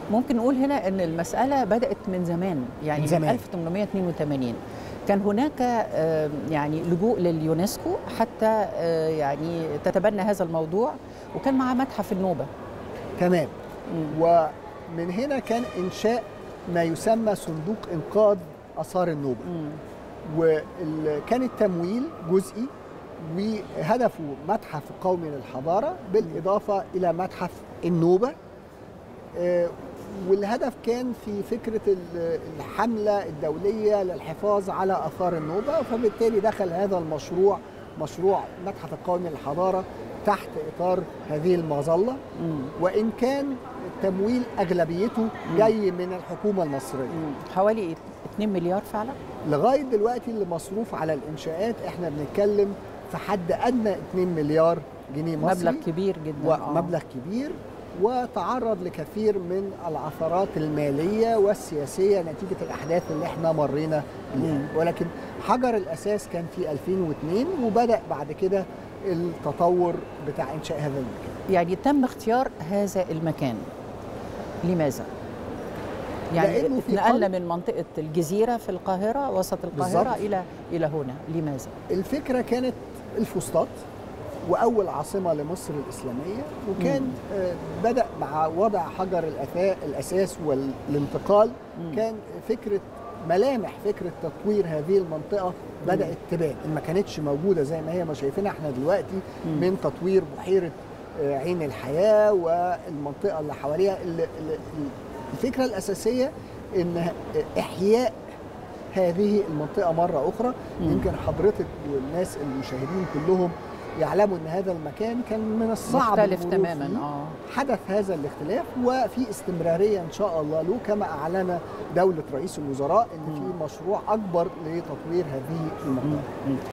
ممكن نقول هنا ان المساله بدات من زمان يعني من من, زمان. 1882 كان هناك آه، يعني لجوء لليونسكو حتى آه، يعني تتبنى هذا الموضوع وكان معاه متحف النوبه تمام مم. ومن هنا كان انشاء ما يسمى صندوق انقاذ اثار النوبه مم. وكان التمويل جزئي وهدفه متحف قومي للحضاره بالاضافه الى متحف النوبه آه، والهدف كان في فكره ال- الحمله الدوليه للحفاظ على اثار النوبه فبالتالي دخل هذا المشروع مشروع متحف القومي للحضاره تحت اطار هذه المظله مم. وان كان التمويل اغلبيته جاي من الحكومه المصريه مم. حوالي 2 مليار فعلا لغايه دلوقتي اللي مصروف على الانشاءات احنا بنتكلم في حد ادنى 2 مليار جنيه مصري مبلغ كبير جدا آه. ومبلغ كبير وتعرض لكثير من العثرات الماليه والسياسيه نتيجه الاحداث اللي احنا مرينا بيها مم. ولكن حجر الاساس كان في 2002 وبدا بعد كده التطور بتاع انشاء هذا المكان يعني تم اختيار هذا المكان لماذا؟ يعني لأنه في نقلنا قلب- من منطقة الجزيرة في القاهرة وسط القاهرة بالظبط. إلى إلى هنا لماذا؟ الفكرة كانت الفسطاط وأول عاصمة لمصر الإسلامية وكان آه، بدأ مع وضع حجر الأثاء الأساس والانتقال مم. كان فكرة ملامح فكرة تطوير هذه المنطقة بدأت تبان ما كانتش موجودة زي ما هي ما شايفينها احنا دلوقتي مم. من تطوير بحيرة آه، عين الحياة والمنطقة اللي حواليها ال- ال- ال- الفكرة الأساسية إن إحياء هذه المنطقة مرة أخرى مم. يمكن حضرتك والناس المشاهدين كلهم يعلموا ان هذا المكان كان من الصعب مختلف المرور تماما فيه. اه حدث هذا الاختلاف وفي استمراريه ان شاء الله له كما اعلن دوله رئيس الوزراء ان مم. في مشروع اكبر لتطوير هذه المنطقه مم. مم.